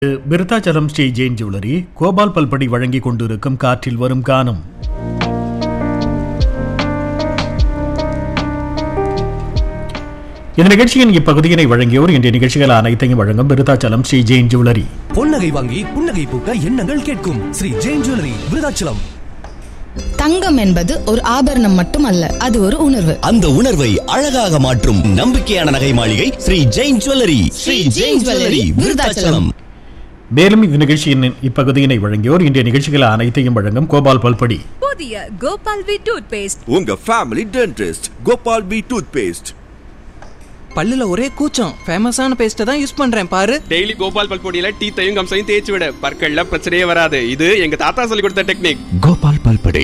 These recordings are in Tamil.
விருத்தாச்சலம் ஸ்ரீ ஜெயின் ஜுவல்லரி கோபால் பல்படி வழங்கிக் கொண்டிருக்கும் காற்றில் வரும் கானம் இந்த நிகழ்ச்சியின் இப்பகுதியினை வழங்கியோர் இன்றைய நிகழ்ச்சிகள் அனைத்தையும் வழங்கும் விருத்தாச்சலம் ஸ்ரீ ஜெயின் ஜுவல்லரி பொன்னகை வாங்கி புன்னகை பூக்க எண்ணங்கள் கேட்கும் ஸ்ரீ ஜெயின் ஜுவல்லரி விருதாச்சலம் தங்கம் என்பது ஒரு ஆபரணம் மட்டுமல்ல அது ஒரு உணர்வு அந்த உணர்வை அழகாக மாற்றும் நம்பிக்கையான நகை மாளிகை ஸ்ரீ ஜெயின் ஜுவல்லரி ஸ்ரீ ஜெயின் ஜுவல்லரி விருதாச்சலம் மேலும் இந்த நிகழ்ச்சியின் இப்பகுதியினை வழங்கியோர் இன்றைய நிகழ்ச்சிகள் அனைத்தையும் வழங்கும் கோபால் பல்படி புதிய கோபால் வி டூத் பேஸ்ட் உங்க family dentist Gopal P toothpaste பல்லுல ஒரே கூச்சம் ஃபேமஸான பேஸ்ட்டை தான் யூஸ் பண்றேன் பாரு டெய்லி கோபால் பல்பொடியில டீத்தையும் கம்சையும் தேய்ச்சி விட பற்கள்ல பிரச்சனையே வராது இது எங்க தாத்தா சொல்லி கொடுத்த டெக்னிக் கோபால் பல்படே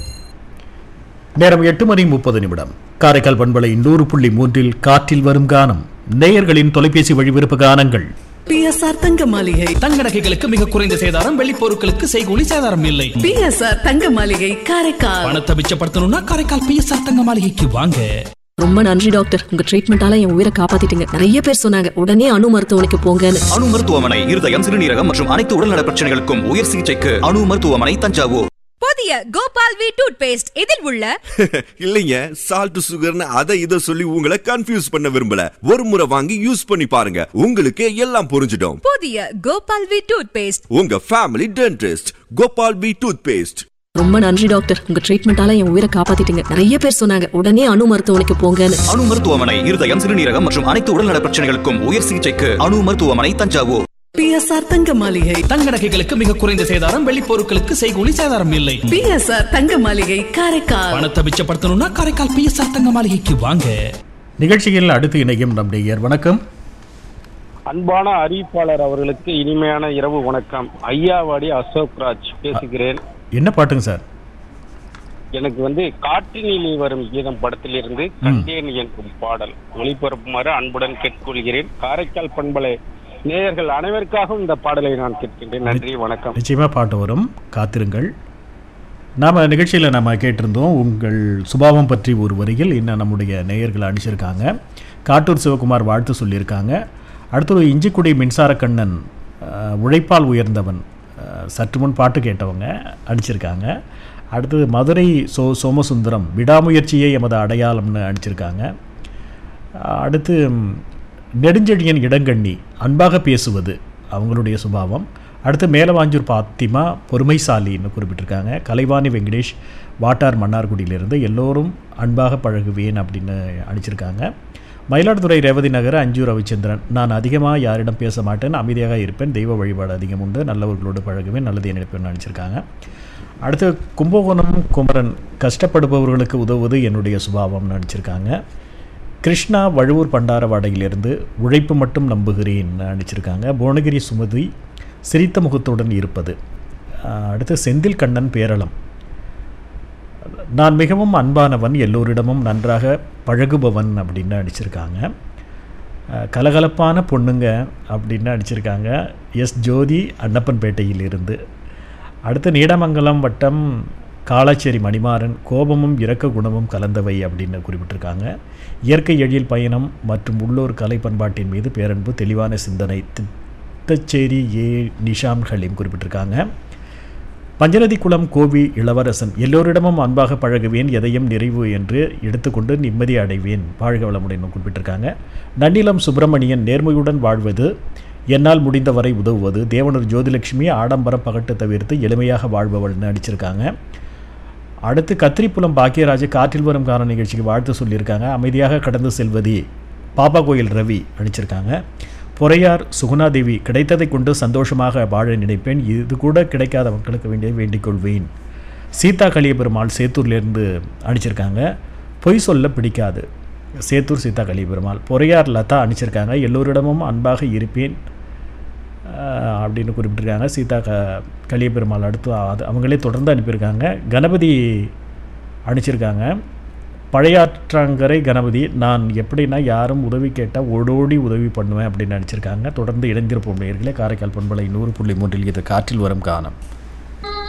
நேரம் எட்டு மணி முப்பது நிமிடம் காரைக்கால் பண்பலை நூறு புள்ளி மூன்றில் காற்றில் வரும் கானம் நேயர்களின் தொலைபேசி வழி விருப்ப கானங்கள் பிஎஸ்ஆர் தங்க மாளிகை தங்க நகைகளுக்கு மிக குறைந்த சேதாரம் வெள்ளி பொருட்களுக்கு செய்கூலி சேதாரம் இல்லை பிஎஸ்ஆர் தங்க மாளிகை காரைக்கால் பணத்தை மிச்சப்படுத்தணும்னா காரைக்கால் பிஎஸ்ஆர் தங்க மாளிகைக்கு வாங்க ரொம்ப நன்றி டாக்டர் உங்க ட்ரீட்மெண்டால என் உயிரை காப்பாத்திட்டீங்க நிறைய பேர் சொன்னாங்க உடனே அணு மருத்துவமனைக்கு போங்கன்னு அணு மருத்துவமனை இருதயம் சிறுநீரகம் மற்றும் அனைத்து உடல்நல பிரச்சனைகளுக்கும் உயர் சிகிச்சைக்கு அணு மருத்துவமனை தஞ்சாவூர் புதிய கோபால் வி டூத் பேஸ்ட் இதில் உள்ள இல்லைங்க சால்ட் சுகர்னு அதை இதை சொல்லி உங்களை கன்ஃபியூஸ் பண்ண விரும்பல ஒரு முறை வாங்கி யூஸ் பண்ணி பாருங்க உங்களுக்கு எல்லாம் புரிஞ்சிடும் புதிய கோபால் வி டூத் பேஸ்ட் உங்க family dentist Gopal P toothpaste ரொம்ப நன்றி டாக்டர் உங்க ட்ரீட்மெண்டால என் உயிரை காப்பாத்திட்டீங்க நிறைய பேர் சொன்னாங்க உடனே அணு மருத்துவமனைக்கு போங்கன்னு அணு மருத்துவமனை இருதயம் சிறுநீரகம் மற்றும் அனைத்து உடல்நல பிரச்சனைகளுக்கும் உயர் சிகிச்சைக்கு அணு மருத்துவமனை தஞ்சாவூர் பிஎஸ்ஆர் தங்க மாளிகை தங்க நகைகளுக்கு மிக குறைந்த சேதாரம் வெள்ளி பொருட்களுக்கு செய்கூலி சேதாரம் இல்லை பிஎஸ்ஆர் தங்க மாளிகை காரைக்கால் பணத்தை மிச்சப்படுத்தணும்னா காரைக்கால் பிஎஸ்ஆர் தங்க மாளிகைக்கு வாங்க நிகழ்ச்சியில் அடுத்து இணையும் நம் நேயர் வணக்கம் அன்பான அறிவிப்பாளர் அவர்களுக்கு இனிமையான இரவு வணக்கம் ஐயாவாடி அசோக் ராஜ் பேசுகிறேன் என்ன பாட்டுங்க சார் எனக்கு வந்து காற்றினிலே வரும் கீதம் படத்திலிருந்து கண்டேன் என்றும் பாடல் ஒளிபரப்புமாறு அன்புடன் கேட்டுக்கொள்கிறேன் காரைக்கால் பண்பலை நேயர்கள் அனைவருக்காகவும் இந்த பாடலை நான் கேட்கின்றேன் நன்றி வணக்கம் நிச்சயமாக பாட்டு வரும் காத்திருங்கள் நாம் நிகழ்ச்சியில் நம்ம கேட்டிருந்தோம் உங்கள் சுபாவம் பற்றி ஒரு வரியில் இன்னும் நம்முடைய நேயர்கள் அனுப்பிச்சிருக்காங்க காட்டூர் சிவகுமார் வாழ்த்து சொல்லியிருக்காங்க அடுத்து ஒரு இஞ்சிக்குடி மின்சார கண்ணன் அஹ், உழைப்பால் உயர்ந்தவன் அஹ், சற்று முன் பாட்டு கேட்டவங்க அடிச்சிருக்காங்க அடுத்தது மதுரை சோ சோமசுந்தரம் விடாமுயற்சியே எமது அடையாளம்னு அடிச்சிருக்காங்க அடுத்து ம், நெடுஞ்செழியன் இடங்கண்ணி அன்பாக பேசுவது அவங்களுடைய சுபாவம் அடுத்து மேலவாஞ்சூர் பாத்திமா பொறுமைசாலின்னு குறிப்பிட்டிருக்காங்க கலைவாணி வெங்கடேஷ் வாட்டார் மன்னார்குடியிலிருந்து எல்லோரும் அன்பாக பழகுவேன் அப்படின்னு அடிச்சிருக்காங்க மயிலாடுதுறை ரேவதி நகர் அஞ்சு ரவிச்சந்திரன் நான் அதிகமாக யாரிடம் பேச மாட்டேன் அமைதியாக இருப்பேன் தெய்வ வழிபாடு அதிகம் உண்டு நல்லவர்களோடு பழகுவேன் நல்லதை நினைப்பேன் நினச்சிருக்காங்க அடுத்து கும்பகோணம் குமரன் கஷ்டப்படுபவர்களுக்கு உதவுவது என்னுடைய சுபாவம்னு நினச்சிருக்காங்க கிருஷ்ணா வழுவூர் பண்டாரவாடையிலிருந்து உழைப்பு மட்டும் நம்புகிறேன் அடிச்சிருக்காங்க புவனகிரி சுமதி சிரித்த முகத்துடன் இருப்பது ஆஹ் அடுத்து செந்தில் கண்ணன் பேரளம் நான் மிகவும் அன்பானவன் எல்லோரிடமும் நன்றாக பழகுபவன் அப்படின்னு அடிச்சிருக்காங்க ஆஹ் கலகலப்பான பொண்ணுங்க அப்படின்னு அடிச்சிருக்காங்க எஸ் ஜோதி அன்னப்பன்பேட்டையிலிருந்து அடுத்து நீடமங்கலம் வட்டம் காளாச்சேரி மணிமாறன் கோபமும் இரக்க குணமும் கலந்தவை அப்படின்னு குறிப்பிட்டிருக்காங்க இயற்கை எழில் பயணம் மற்றும் உள்ளூர் கலை பண்பாட்டின் மீது பேரன்பு தெளிவான சிந்தனை திட்டச்சேரி ஏ நிஷாம் ஹலீம் குறிப்பிட்டிருக்காங்க பஞ்சநதி குளம் கோவி இளவரசன் எல்லோரிடமும் அன்பாக பழகுவேன் எதையும் நிறைவு என்று எடுத்துக்கொண்டு நிம்மதி அடைவேன் வாழ்க வளமுடன் குறிப்பிட்டிருக்காங்க நன்னிலம் சுப்பிரமணியன் நேர்மையுடன் வாழ்வது என்னால் முடிந்தவரை உதவுவது தேவனர் ஜோதிலட்சுமி ஆடம்பரம் பகட்டு தவிர்த்து எளிமையாக வாழ்பவள்னு அடிச்சிருக்காங்க அடுத்து கத்திரிப்புலம் பாக்கியராஜ் காற்றில் வரும் காரண நிகழ்ச்சிக்கு வாழ்த்து சொல்லியிருக்காங்க அமைதியாக கடந்து செல்வதி பாப்பா கோயில் ரவி அடிச்சிருக்காங்க பொறையார் சுகுணாதேவி கிடைத்ததை கொண்டு சந்தோஷமாக வாழ நினைப்பேன் இது கூட கிடைக்காத மக்களுக்கு வேண்டிய வேண்டிக் கொள்வேன் சீதா கலியபெருமாள் சேத்தூர்லேருந்து அனுப்பிச்சிருக்காங்க பொய் சொல்ல பிடிக்காது சேத்தூர் சீதா கலியபெருமாள் பொறையார் லதா அனுப்பிச்சிருக்காங்க எல்லோரிடமும் அன்பாக இருப்பேன் ஆஹ் அப்படின்னு குறிப்பிட்டிருக்காங்க சீதா க கலியபெருமாள் அடுத்து அது அவங்களே தொடர்ந்து அனுப்பியிருக்காங்க கணபதி அனுப்பிச்சிருக்காங்க பழையாற்றங்கரை கணபதி நான் எப்படின்னா யாரும் உதவி கேட்டால் ஓடோடி உதவி பண்ணுவேன் அப்படின்னு நினச்சிருக்காங்க தொடர்ந்து இணைந்திருப்போம் நேர்களே காரைக்கால் பண்பலை நூறு புள்ளி மூன்றில் இது காற்றில் வரும் காலம்